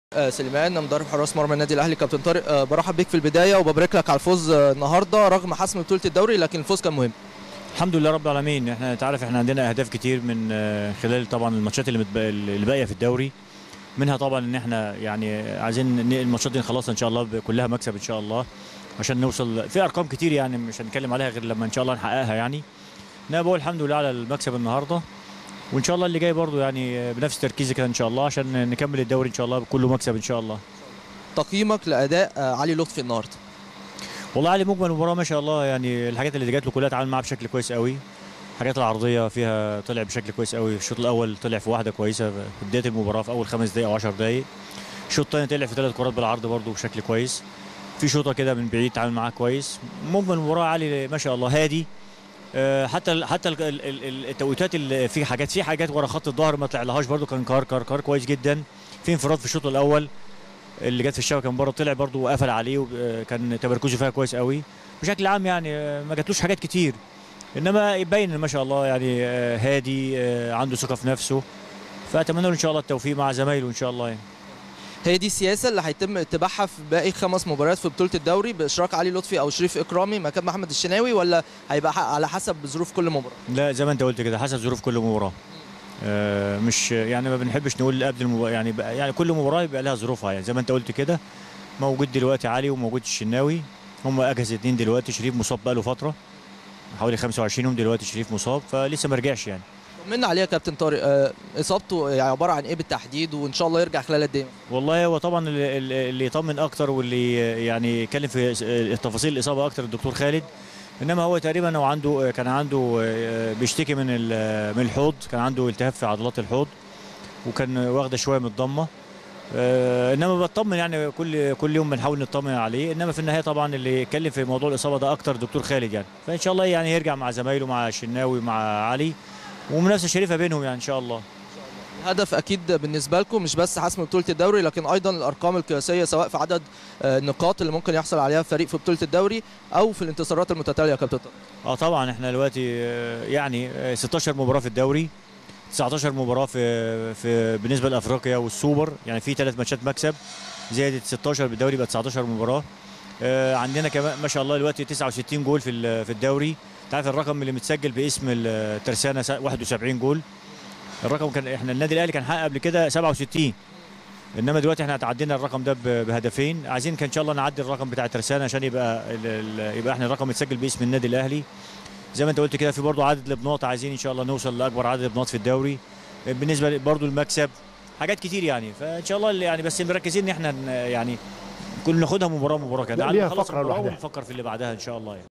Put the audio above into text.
آه، سليمان مدرب حراس مرمى النادي الاهلي كابتن طارق آه، برحب بيك في البدايه وببارك لك على الفوز آه، النهارده رغم حسم بطوله الدوري لكن الفوز كان مهم الحمد لله رب العالمين احنا انت عارف احنا عندنا اهداف كتير من آه، خلال طبعا الماتشات اللي متبقى اللي باقيه في الدوري منها طبعا ان احنا يعني عايزين ن- الماتشات دي نخلصها ان شاء الله ب- كلها مكسب ان شاء الله عشان نوصل في ارقام كتير يعني مش هنتكلم عليها غير لما ان شاء الله نحققها يعني انا بقول الحمد لله على المكسب النهارده وان شاء الله اللي جاي برضو يعني آه، بنفس تركيزي كده ان شاء الله عشان نكمل الدوري ان شاء الله كله مكسب ان شاء الله تقييمك لاداء آه، علي لطفي النهارده والله علي مجمل المباراه ما شاء الله يعني الحاجات اللي جات له كلها اتعامل معاها بشكل كويس قوي الحاجات العرضيه فيها طلع بشكل كويس قوي في الشوط الاول طلع في واحده كويسه في بدايه المباراه في اول خمس دقائق او 10 دقائق الشوط الثاني طلع في ثلاث كرات بالعرض برضه بشكل كويس في شوطه كده من بعيد اتعامل معاها كويس مجمل المباراه علي ما شاء الله هادي آه، حتى ال- حتى ال- ال- ال- التوقيتات اللي في حاجات في حاجات ورا خط الظهر ما طلعلهاش برضه كان كار كار كار كويس جدا في انفراد في الشوط الاول اللي جت في الشبكه من بره طلع برضه وقفل عليه وكان تمركزه فيها كويس قوي بشكل عام يعني آه، ما جاتلوش حاجات كتير انما يبين ما شاء الله يعني آه، هادي آه، عنده ثقه في نفسه فاتمنى له ان شاء الله التوفيق مع زمايله ان شاء الله يعني. هي دي السياسه اللي هيتم اتباعها في باقي خمس مباريات في بطوله الدوري باشراك علي لطفي او شريف اكرامي مكان محمد الشناوي ولا هيبقى ح- على حسب ظروف كل مباراه لا زي ما انت قلت كده حسب ظروف كل مباراه آه، مش يعني ما بنحبش نقول قبل المباراه يعني بقى- يعني كل مباراه يبقى لها ظروفها يعني زي ما انت قلت كده موجود دلوقتي علي وموجود الشناوي هم اجهز اتنين دلوقتي شريف مصاب بقاله فتره حوالي 25 يوم دلوقتي شريف مصاب فلسه ما رجعش يعني طمنا عليه يا كابتن طارق آه، اصابته يعني عباره عن ايه بالتحديد وان شاء الله يرجع خلال قد ايه والله هو طبعا اللي, اللي يطمن اكتر واللي يعني يتكلم في تفاصيل الاصابه اكتر الدكتور خالد انما هو تقريبا هو عنده كان عنده بيشتكي من ال- من الحوض كان عنده التهاب في عضلات الحوض وكان واخده شويه من الضمه آه، انما بطمن يعني كل كل يوم بنحاول نطمن عليه انما في النهايه طبعا اللي يتكلم في موضوع الاصابه ده اكتر دكتور خالد يعني فان شاء الله يعني يرجع مع زمايله مع الشناوي مع علي ومنافسه شريفه بينهم يعني ان شاء الله الهدف اكيد بالنسبه لكم مش بس حسم بطوله الدوري لكن ايضا الارقام القياسيه سواء في عدد آه، النقاط اللي ممكن يحصل عليها فريق في بطوله الدوري او في الانتصارات المتتاليه يا كابتن طارق اه طبعا احنا دلوقتي آه، يعني آه، 16 مباراه في الدوري 19 مباراه في في بالنسبه لافريقيا والسوبر يعني في ثلاث ماتشات مكسب زائد 16 بالدوري يبقى 19 مباراه آه، عندنا كمان ما شاء الله دلوقتي 69 جول في ال- في الدوري انت عارف الرقم اللي متسجل باسم الترسانه س- 71 جول الرقم كان احنا النادي الاهلي كان حقق قبل كده 67 انما دلوقتي احنا تعدينا الرقم ده ب- بهدفين عايزين كان ان شاء الله نعدي الرقم بتاع الترسانه عشان يبقى ال- ال- يبقى احنا الرقم يتسجل باسم النادي الاهلي زي ما انت قلت كده في برضه عدد البناط عايزين ان شاء الله نوصل لاكبر عدد البناط في الدوري بالنسبه برضه المكسب حاجات كتير يعني فان شاء الله اللي يعني بس مركزين ان احنا ن- يعني كل ناخدها مباراه مباراه كده لا، على ليها ما نخلص فقرة المباراة لوحدها. ونفكر في اللي بعدها ان شاء الله يعني